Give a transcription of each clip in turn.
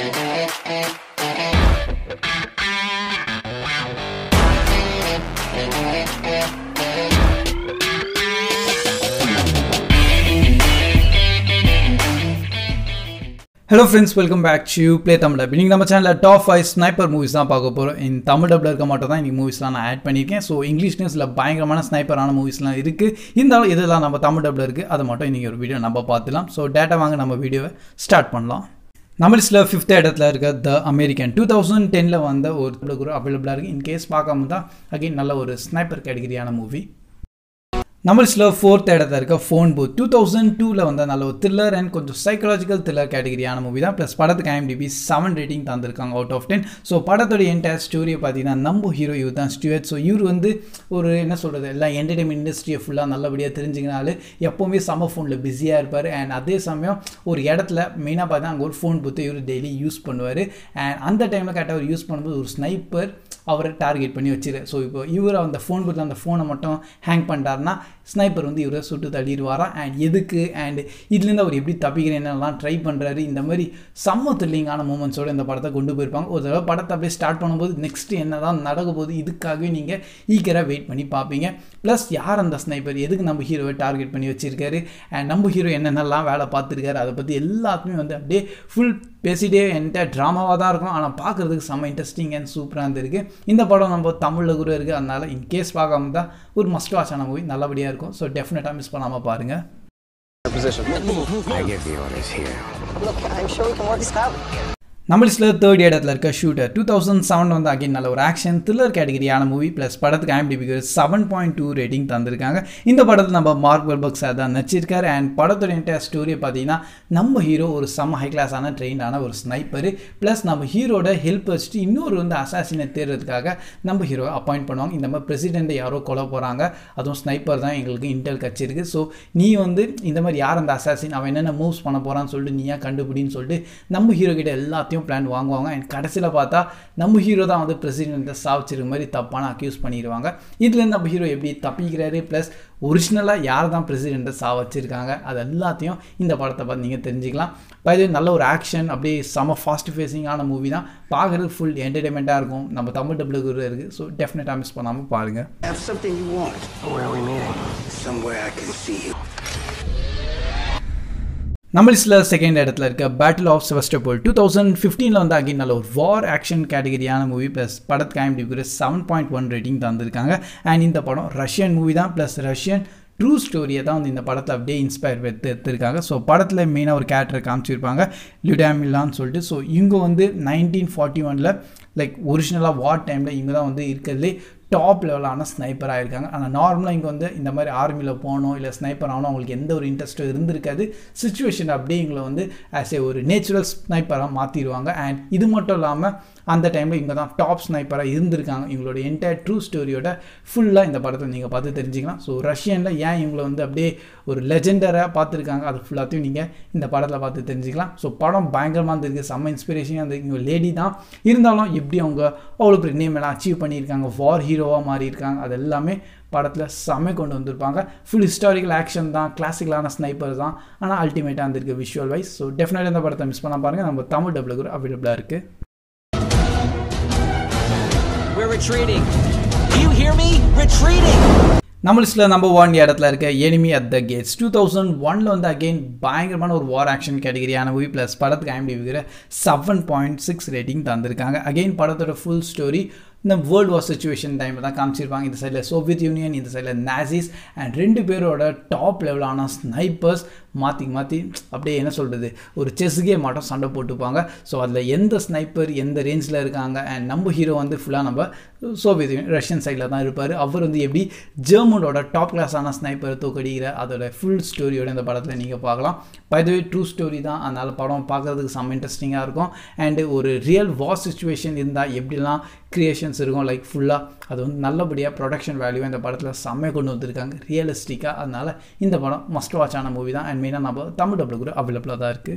Hello friends welcome back to play Tamil dub இன்றைக்கி நம்ம சேனலில் டாப் ஃபைவ் ஸ்னைப்பர் மூவிஸ் தான் பார்க்க போகிறோம் இந்த தமிழ் டப்பில் இருக்க மட்டும் தான் இன்றைக்கி மூவிஸ்லாம் நான் ஆட் பண்ணியிருக்கேன் ஸோ இங்கிலீஷ் நியூஸில் பயங்கரமான ஸ்னைப்பரான மூவிஸ்லாம் இருக்குது இருந்தாலும் இதெல்லாம் நம்ம தமிழ் டப்பில் இருக்குது அதை மட்டும் இன்றைக்கி ஒரு வீடியோ நம்ம பார்த்துலாம் ஸோ டேட்டா வாங்க நம்ம வீடியோவை ஸ்டார்ட் பண்ணலாம் நம்ம லிஸ்ட்டில் ஃபிஃப்த் இடத்துல இருக்க த அமெரிக்கன் டூ தௌசண்ட் டெனில் வந்த ஒரு கூட அவைலபிளாக இருக்குது இன்கேஸ் பார்க்காம தான் அகைன் நல்ல ஒரு ஸ்னைப்பர் கேட்டகரியான மூவி நம்ம லிஸ்ட்டில் ஃபோர்த் இடத்துல இருக்க ஃபோன் பூத் டூ தௌசண்ட் டூவில் வந்த நல்ல ஒரு த்ரில்லர் அண்ட் கொஞ்சம் சைக்கலாஜிக்கல் த்ரில்லர் கேட்டகரியான மூவி தான் ப்ளஸ் படத்துக்கு ஐஎம்டிபி செவன் ரேட்டிங் தந்திருக்காங்க அவுட் ஆஃப் டென் ஸோ படத்தோட என்டையர் ஸ்டோரியை பார்த்தீங்கன்னா நம்ம ஹீரோ இவர் தான் ஸ்டூவர்ட் ஸோ இவர் வந்து ஒரு என்ன சொல்கிறது எல்லாம் என்டர்டைன்மெண்ட் இண்டஸ்ட்ரியை ஃபுல்லாக நல்லபடியாக தெரிஞ்சுக்கினாலும் எப்போவுமே சம்ம ஃபோனில் பிஸியாக இருப்பார் அண்ட் அதே சமயம் ஒரு இடத்துல மெயினாக பார்த்தா அங்கே ஒரு ஃபோன் பூத்து இவர் டெய்லி யூஸ் பண்ணுவார் அண்ட் அந்த டைமில் கரெக்டாக அவர் யூஸ் பண்ணும்போது ஒரு ஸ்னைப்பர் அவரை டார்கெட் பண்ணி வச்சிரு ஸோ இப்போ இவர் அந்த ஃபோன் பூத்தில் அந்த ஃபோனை மட்டும் ஹேங் பண்ணிட்டாருன்னா ஸ்னைப்பர் வந்து இவரை சுட்டு தள்ளிடுவாராம் அண்ட் எதுக்கு அண்ட் இதுலேருந்து அவர் எப்படி தப்பிக்கிறேன்னெல்லாம் ட்ரை பண்ணுறாரு இந்த மாதிரி செம்ம த்ரில்லிங்கான மூமெண்ட்ஸோடு இந்த படத்தை கொண்டு போயிருப்பாங்க ஒரு தடவை படத்தை அப்படியே ஸ்டார்ட் பண்ணும்போது நெக்ஸ்ட் என்ன தான் நடக்க போகுது இதுக்காகவே நீங்கள் ஈக்கராக வெயிட் பண்ணி பார்ப்பீங்க ப்ளஸ் யார் அந்த ஸ்னைப்பர் எதுக்கு நம்ம ஹீரோவை டார்கெட் பண்ணி வச்சிருக்காரு அண்ட் நம்ம ஹீரோ என்னென்னலாம் வேலை பார்த்துருக்காரு அதை பற்றி எல்லாத்துமே வந்து அப்படியே ஃபுல் பேசிட்டே என்கிட்ட ட்ராமாவாக தான் இருக்கும் ஆனால் பார்க்குறதுக்கு செம்ம இன்ட்ரெஸ்டிங் அண்ட் சூப்பராக இருந்திருக்கு இந்த படம் நம்ம தமிழில் கூட இருக்குது அதனால் இன்கேஸ் பார்க்காம தான் ஒரு மஸ்ட் வாட்சான மூவி நல்லபடியாக இருக்கும் ஸோ டெஃபினட்டாக மிஸ் பண்ணாமல் பாருங்கள் Position. I give the orders here. Look, I'm sure we can work this out. நம்ம லிஸ்ட்டில் தேர்ட் இடத்துல இருக்க ஷூட்டர் டூ தௌசண்ட் செவன் வந்து அகைன் நல்ல ஒரு ஆக்ஷன் த்ரில்லர் கேட்டகரியான மூவி ப்ளஸ் படத்துக்கு ஐஎம்டிபிக்கு செவன் பாயிண்ட் டூ ரேட்டிங் தந்திருக்காங்க இந்த படத்தில் நம்ம மார்க் வெல்பக் சார் தான் நடிச்சிருக்காரு அண்ட் படத்தோட என்டையர் ஸ்டோரியை பார்த்தீங்கன்னா நம்ம ஹீரோ ஒரு செம்ம ஹை கிளாஸான ட்ரெயினான ஒரு ஸ்னைப்பர் ப்ளஸ் நம்ம ஹீரோட ஹெல்ப் வச்சுட்டு இன்னொரு வந்து அசாசினை தேடுறதுக்காக நம்ம ஹீரோ அப்பாயிண்ட் பண்ணுவாங்க இந்த மாதிரி பிரசிடெண்ட்டை யாரோ கொலை போகிறாங்க அதுவும் ஸ்னைப்பர் தான் எங்களுக்கு இன்டெல் கட்சிருக்கு ஸோ நீ வந்து இந்த மாதிரி யார் அந்த அசாசின் அவன் என்னென்ன மூவ்ஸ் பண்ண போகிறான்னு சொல்லிட்டு நீயா கண்டுபிடின்னு சொல்லிட்டு நம்ம ஹீரோ கிட்ட எல்லாத்தையும் பிளான் வாங்குவாங்க அண்ட் கடைசியில் பார்த்தா நம்ம ஹீரோ தான் வந்து பிரசிடெண்ட்டை சாவிச்சிருக்க மாதிரி தப்பான அக்யூஸ் பண்ணிடுவாங்க இதுலேருந்து நம்ம ஹீரோ எப்படி தப்பிக்கிறாரு ப்ளஸ் ஒரிஜினலாக யார் தான் பிரசிடெண்ட்டை சா வச்சுருக்காங்க அது எல்லாத்தையும் இந்த படத்தை பார்த்து நீங்கள் தெரிஞ்சுக்கலாம் இது நல்ல ஒரு ஆக்ஷன் அப்படியே செம ஃபாஸ்ட் ஃபேஸிங்கான மூவி தான் பார்க்குறது ஃபுல் என்டர்டைன்மெண்ட்டாக இருக்கும் நம்ம தமிழ் டபுள் கூட இருக்குது ஸோ டெஃபினட்டாக மிஸ் பண்ணாமல் பாருங்கள் have something you want. Where are we meeting? Somewhere I can see you. நம்ம லிஸ்ட்டில் செகண்ட் இடத்துல இருக்க battle of Sevastopol two thousand ஃபிஃப்டீனில் வந்து அகைன் நல்ல ஒரு வார் ஆக்ஷன் கேட்டகரியான மூவி ப்ளஸ் படத்துக்கு ஐஎம்டிபிக்கு செவன் பாயிண்ட் ஒன் ரேட்டிங் தந்திருக்காங்க அண்ட் இந்த படம் ரஷ்யன் மூவி தான் ப்ளஸ் ரஷ்யன் ட்ரூ ஸ்டோரியை தான் வந்து இந்த படத்தை அப்படியே இன்ஸ்பயர் எடுத்து எடுத்திருக்காங்க ஸோ படத்தில் மெயினாக ஒரு கேரக்டர் காமிச்சிருப்பாங்க லிடாமில்லான்னு சொல்லிட்டு ஸோ இவங்க வந்து நைன்டீன் ஃபார்ட்டி ஒனில் லைக் ஒரிஜினலாக வார் டைமில் இவங்க தான் வந்து இருக்கிறதுலே டாப் லெவலான ஸ்னைப்பர் ஆகிருக்காங்க ஆனால் நார்மலாக இங்கே வந்து இந்த மாதிரி ஆர்மியில் போகணும் இல்லை ஸ்னைப்பர் ஆகணும் அவங்களுக்கு எந்த ஒரு இன்ட்ரெஸ்ட்டும் இருந்திருக்காது சுச்சுவேஷன் அப்படியே எங்களை வந்து ஆஸ் ஏ ஒரு நேச்சுரல் ஸ்னைப்பராக மாற்றிடுவாங்க அண்ட் இது மட்டும் இல்லாமல் அந்த டைமில் இவங்க தான் டாப் ஸ்னைப்பராக இருந்திருக்காங்க இவங்களோட என்டையர் ட்ரூ ஸ்டோரியோட ஃபுல்லாக இந்த படத்தை நீங்கள் பார்த்து தெரிஞ்சுக்கலாம் ஸோ ரஷ்யனில் ஏன் இவங்களை வந்து அப்படியே ஒரு லெஜெண்டராக பார்த்துருக்காங்க அது ஃபுல்லாத்தையும் நீங்கள் இந்த படத்தில் பார்த்து தெரிஞ்சுக்கலாம் ஸோ படம் பயங்கரமாக இருந்திருக்கு செம்ம இன்ஸ்பிரேஷனாக இருந்திருக்கு இவங்க லேடி தான் இருந்தாலும் எப்படி அவங்க அவ்வளோ பெரிய நேம் எல்லாம் அச்சீவ் பண்ணியிருக்காங்க வார் ஹீரோவாக மாறி இருக்காங்க அது எல்லாமே படத்தில் செம்ம கொண்டு வந்திருப்பாங்க ஃபுல் ஹிஸ்டாரிக்கல் ஆக்ஷன் தான் கிளாசிக்கலான ஸ்னைப்பர் தான் ஆனால் அல்டிமேட்டாக இருந்திருக்கு விஷுவல் வைஸ் ஸோ டெஃபினட்டாக இந்த படத்தை மிஸ் பண்ண பாருங்கள் நம்ம தமிழ் டபுள் கூட அவைலபிளாக இருக்குது We're retreating. Do you hear me? Retreating! நம்ம லிஸ்ட்டில் நம்பர் ஒன் இடத்துல இருக்க enemy at the gates two thousand ஒனில் வந்து அகெயின் பயங்கரமான ஒரு வார் ஆக்ஷன் கேட்டகரியான மூவி ப்ளஸ் படத்துக்கு ஐஎம்டிவிக்கிற செவன் பாயிண்ட் சிக்ஸ் ரேட்டிங் தந்திருக்காங்க அகெயின் படத்தோட ஃபுல் ஸ்டோரி இந்த வேர்ல்டு வார் சுச்சுவேஷன் டைமில் தான் காமிச்சிருப்பாங்க இந்த சைடில் சோவியத் யூனியன் இந்த சைடில் நாசிஸ் அண்ட் ரெண்டு பேரோட டாப் லெவலான ஸ்னைப்பர்ஸ் மாற்றி மாற்றி அப்படியே என்ன சொல்கிறது ஒரு செஸ்ஸுக்கே மாட்டோம் சண்டை போட்டுப்பாங்க ஸோ அதில் எந்த ஸ்னைப்பர் எந்த ரேஞ்சில் இருக்காங்க அண்ட் நம்ம ஹீரோ வந்து ஃபுல்லாக நம்ம சோவியத் யூனியன் ரஷ்யன் சைடில் தான் இருப்பார் அவர் வந்து எப்படி ஜெர்மனோட டாப் கிளாஸான ஸ்னைப்பரை தூக்கடிக்கிற அதோட ஃபுல் ஸ்டோரியோட இந்த படத்தில் நீங்கள் பார்க்கலாம் பைதவே ட்ரூ ஸ்டோரி தான் அதனால் படம் பார்க்குறதுக்கு செம்ம இன்ட்ரெஸ்டிங்காக இருக்கும் அண்டு ஒரு ரியல் வார் சுச்சுவேஷன் இருந்தால் எப்படிலாம் க்ரியேஷன்ஸ் இருக்கும் லைக் ஃபுல்லாக அது வந்து நல்லபடியாக ப்ரொடக்ஷன் வேல்யூ இந்த படத்தில் செம்மையை கொண்டு வந்திருக்காங்க ரியலிஸ்டிக்காக அதனால் இந்த படம் மஸ்ட் வாட்ச் ஆன மூவி தான் அண்ட் மெயினாக நம்ம தமிழ் டபுள் கூட அவைலபிளாக தான் இருக்குது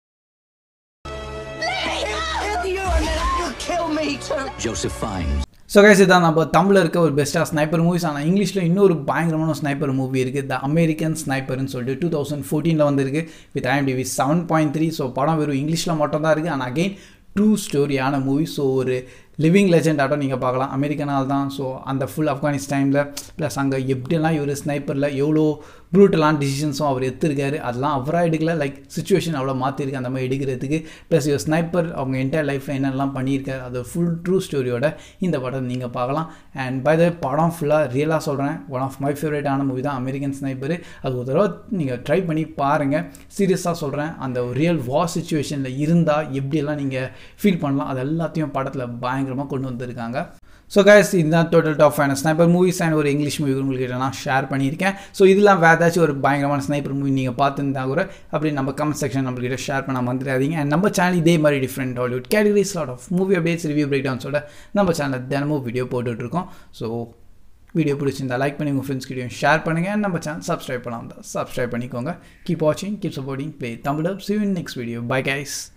Kill me too. Joseph Fiennes. So guys இதான் நம்ம தமிழில் இருக்க ஒரு பெஸ்ட்டாக ஸ்னைப்பர் மூவிஸ் ஆனால் இங்கிலீஷில் இன்னொரு பயங்கரமான ஸ்னைப்பர் மூவி இருக்குது த அமெரிக்கன் ஸ்னைப்பர்னு சொல்லிட்டு டூ தௌசண்ட் ஃபோர்டீனில் வந்திருக்கு with IMDb seven point three so படம் வெறும் இங்கிலீஷில் மட்டும் தான் இருக்குது அண்ட் அகெயின் ட்ரூ ஸ்டோரியான மூவி ஸோ ஒரு லிவிங் லெஜெண்ட் ஆட்டம் நீங்கள் பார்க்கலாம் அமெரிக்கனால் தான் ஸோ அந்த ஃபுல் ஆப்கானிஸ்தானில் ப்ளஸ் அங்கே எப்படியெல்லாம் இவர் ஸ்னைப்பரில் எவ்வளோ ப்ரூட்டலான டிசிஷன்ஸும் அவர் எடுத்திருக்காரு அதெல்லாம் அவராக எடுக்கல லைக் சுச்சுவேஷன் அவ்வளோ மாற்றிருக்கு அந்த மாதிரி எடுக்கிறதுக்கு ப்ளஸ் இவர் ஸ்னைப்பர் அவங்க என்டையர் லைஃப்பில் என்னெல்லாம் பண்ணியிருக்காரு அது ஃபுல் ட்ரூ ஸ்டோரியோட இந்த படம் நீங்கள் பார்க்கலாம் அண்ட் பை த படம் ஃபுல்லாக ரியலாக சொல்கிறேன் ஒன் ஆஃப் மை ஃபேவரட்டான மூவி தான் அமெரிக்கன் ஸ்னைப்பர் அது ஒரு தடவை நீங்கள் ட்ரை பண்ணி பாருங்கள் சீரியஸாக சொல்கிறேன் அந்த ரியல் வார் சுச்சுவேஷனில் இருந்தால் எப்படியெல்லாம் நீங்கள் ஃபீல் பண்ணலாம் அது எல்லாத்தையும் படத்தில் பயங்கரமாக கொண்டு வந்திருக்காங்க ஸோ கைஸ் இதுதான் total top five sniper movies and ஒரு இங்கிலீஷ் மூவி உங்களுக்கு நான் ஷேர் பண்ணியிருக்கேன் ஸோ இதெல்லாம் வேறு ஏதாச்சும் ஒரு பயங்கரமான ஸ்னைப்பர் மூவி நீங்கள் பார்த்துருந்தா கூட அப்படி நம்ம கமெண்ட் செக்ஷன் நம்மள்கிட்ட ஷேர் பண்ண வந்துடாதீங்க அண்ட் நம்ம சேனல் இதே மாதிரி different Hollywood categories lot of movie updates review பிரேக் டவுன்ஸோட நம்ம சேனலில் தினமும் வீடியோ போட்டுட்ருக்கோம் ஸோ வீடியோ பிடிச்சிருந்தா லைக் பண்ணி உங்கள் ஃப்ரெண்ட்ஸ்கிட்டையும் ஷேர் பண்ணுங்கள் நம்ம சேனல் சப்ஸ்கிரைப் பண்ணாமல் சப்ஸ்கிரைப் பண்ணிக்கோங்க கீப் வாட்சிங் keep supporting play Tamil see in next video bye guys